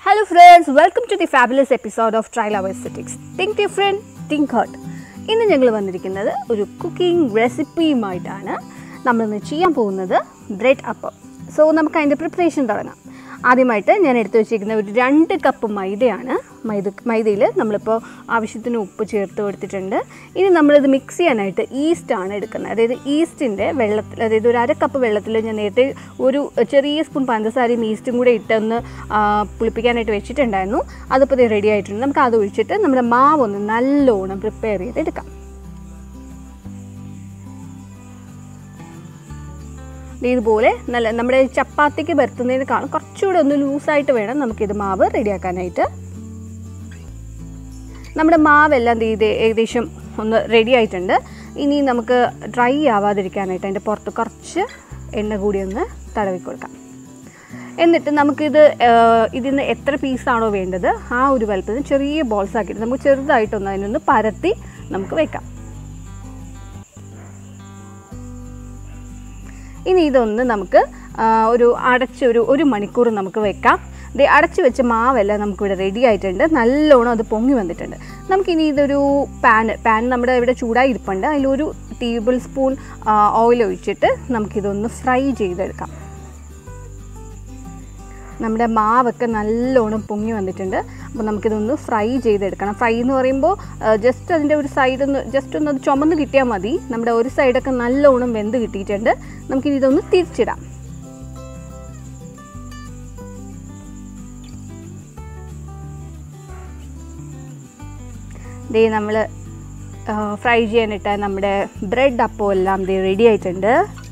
Hello friends, welcome to the fabulous episode of Trial Our Aesthetics. Think different, think hot. ഇന്ന് ഞങ്ങൾ വന്നിരിക്കുന്നത് ഒരു cooking റെസിപ്പിയുമായിട്ടാണ് നമ്മളിന്ന് ചെയ്യാൻ പോകുന്നത് ബ്രെഡ് അപ്പം സോ നമുക്ക് അതിൻ്റെ പ്രിപ്പറേഷൻ തുടങ്ങാം ആദ്യമായിട്ട് ഞാൻ എടുത്തു വെച്ചിരിക്കുന്ന ഒരു രണ്ട് കപ്പ് മൈദയാണ് മൈദ മൈദയിൽ നമ്മളിപ്പോൾ ആവശ്യത്തിന് ഉപ്പ് ചേർത്ത് കൊടുത്തിട്ടുണ്ട് ഇനി നമ്മളിത് മിക്സ് ചെയ്യാനായിട്ട് ഈസ്റ്റാണ് എടുക്കുന്നത് അതായത് ഈസ്റ്റിൻ്റെ വെള്ളത്തിൽ അതായത് ഒരു അര കപ്പ് വെള്ളത്തിൽ ഞാൻ നേരത്തെ ഒരു ചെറിയ സ്പൂൺ പഞ്ചസാരയും ഈസ്റ്റും കൂടെ ഇട്ടൊന്ന് ആ, പുളിപ്പിക്കാനായിട്ട് വെച്ചിട്ടുണ്ടായിരുന്നു അതിപ്പോൾ ഇത് റെഡി ആയിട്ടുണ്ട് നമുക്ക് അത് ഒഴിച്ചിട്ട് നമ്മുടെ മാവ് ഒന്ന് നല്ലോണം പ്രിപ്പയർ ചെയ്തെടുക്കാം ദേ ഇതുപോലെ നല്ല നമ്മുടെ ചപ്പാത്തിക്ക് പരത്തുന്നതിനേക്കാളും കുറച്ചുകൂടെ ഒന്ന് ലൂസായിട്ട് വേണം നമുക്കിത് മാവ് റെഡിയാക്കാനായിട്ട് നമ്മുടെ മാവെല്ലാം ദേ ഇത് ഏകദേശം ഒന്ന് റെഡി ആയിട്ടുണ്ട് ഇനി നമുക്ക് ഡ്രൈ ആവാതിരിക്കാനായിട്ട് അതിൻ്റെ പുറത്ത് കുറച്ച് എണ്ണ കൂടി ഒന്ന് തടവി കൊടുക്കാം എന്നിട്ട് നമുക്കിത് ആഹ്, ഇതിന്ന് എത്ര പീസാണോ വേണ്ടത് ആ ഒരു വലുപ്പത്തിന് ചെറിയ ബോൾസ് ആക്കിയിട്ട് നമുക്ക് ചെറുതായിട്ടൊന്ന് അതിനൊന്ന് പരത്തി നമുക്ക് വെക്കാം ഇനി ഇതൊന്ന് നമുക്ക് ആ, ഒരു അടച്ച് ഒരു ഒരു മണിക്കൂർ നമുക്ക് വെക്കാം ദേ അടച്ച് വെച്ച മാവെല്ലാം നമുക്കിവിടെ റെഡി ആയിട്ടുണ്ട് നല്ലോണം അത് പൊങ്ങി വന്നിട്ടുണ്ട് നമുക്കിനി ഇതൊരു പാൻ പാൻ നമ്മുടെ ഇവിടെ ചൂടായി ഇരിപ്പുണ്ട് അതിലൊരു ടേബിൾ സ്പൂൺ ഓയിൽ ഒഴിച്ചിട്ട് നമുക്കിതൊന്ന് ഫ്രൈ ചെയ്തെടുക്കാം നമ്മുടെ മാവൊക്കെ നല്ലോണം പൊങ്ങി വന്നിട്ടുണ്ട് അപ്പോൾ നമുക്കിതൊന്ന് ഫ്രൈ ചെയ്തെടുക്കണം ഫ്രൈ എന്ന് പറയുമ്പോൾ ജസ്റ്റ് അതിൻ്റെ ഒരു സൈഡ് ഒന്ന് ജസ്റ്റ് ഒന്ന് അത് ചുമന്ന് കിട്ടിയാൽ മതി നമ്മുടെ ഒരു സൈഡൊക്കെ നല്ലോണം വെന്ത് കിട്ടിയിട്ടുണ്ട് നമുക്കിനി ഇതൊന്ന് തിരിച്ചിടാം ദേ നമ്മൾ ഫ്രൈ ചെയ്യാനിട്ട നമ്മുടെ ബ്രെഡ് അപ്പം എല്ലാം ദേ റെഡി ആയിട്ടുണ്ട്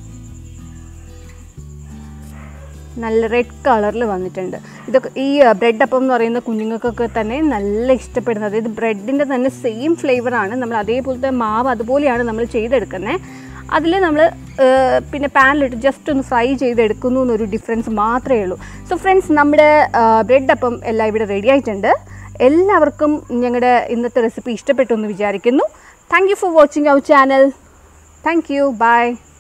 നല്ല റെഡ് കളറിൽ വന്നിട്ടുണ്ട് ഇതൊക്കെ ഈ ബ്രെഡ് അപ്പം എന്ന് പറയുന്ന കുഞ്ഞുങ്ങൾക്കൊക്കെ തന്നെ നല്ല ഇഷ്ടപ്പെടുന്നത് അതായത് ബ്രെഡിൻ്റെ തന്നെ സെയിം ഫ്ലേവറാണ് നമ്മൾ അതേപോലത്തെ മാവ് അതുപോലെയാണ് നമ്മൾ ചെയ്തെടുക്കുന്നത് അതിൽ നമ്മൾ പിന്നെ പാനിലിട്ട് ജസ്റ്റ് ഒന്ന് ഫ്രൈ ചെയ്തെടുക്കുന്നു എന്നൊരു ഡിഫറൻസ് മാത്രമേ ഉള്ളൂ സോ ഫ്രണ്ട്സ് നമ്മുടെ ബ്രെഡ് അപ്പം എല്ലാം ഇവിടെ റെഡി ആയിട്ടുണ്ട് എല്ലാവർക്കും ഞങ്ങളുടെ ഇന്നത്തെ റെസിപ്പി ഇഷ്ടപ്പെട്ടു എന്ന് വിചാരിക്കുന്നു താങ്ക് യു ഫോർ വാച്ചിങ് അവർ ചാനൽ താങ്ക് യു ബൈ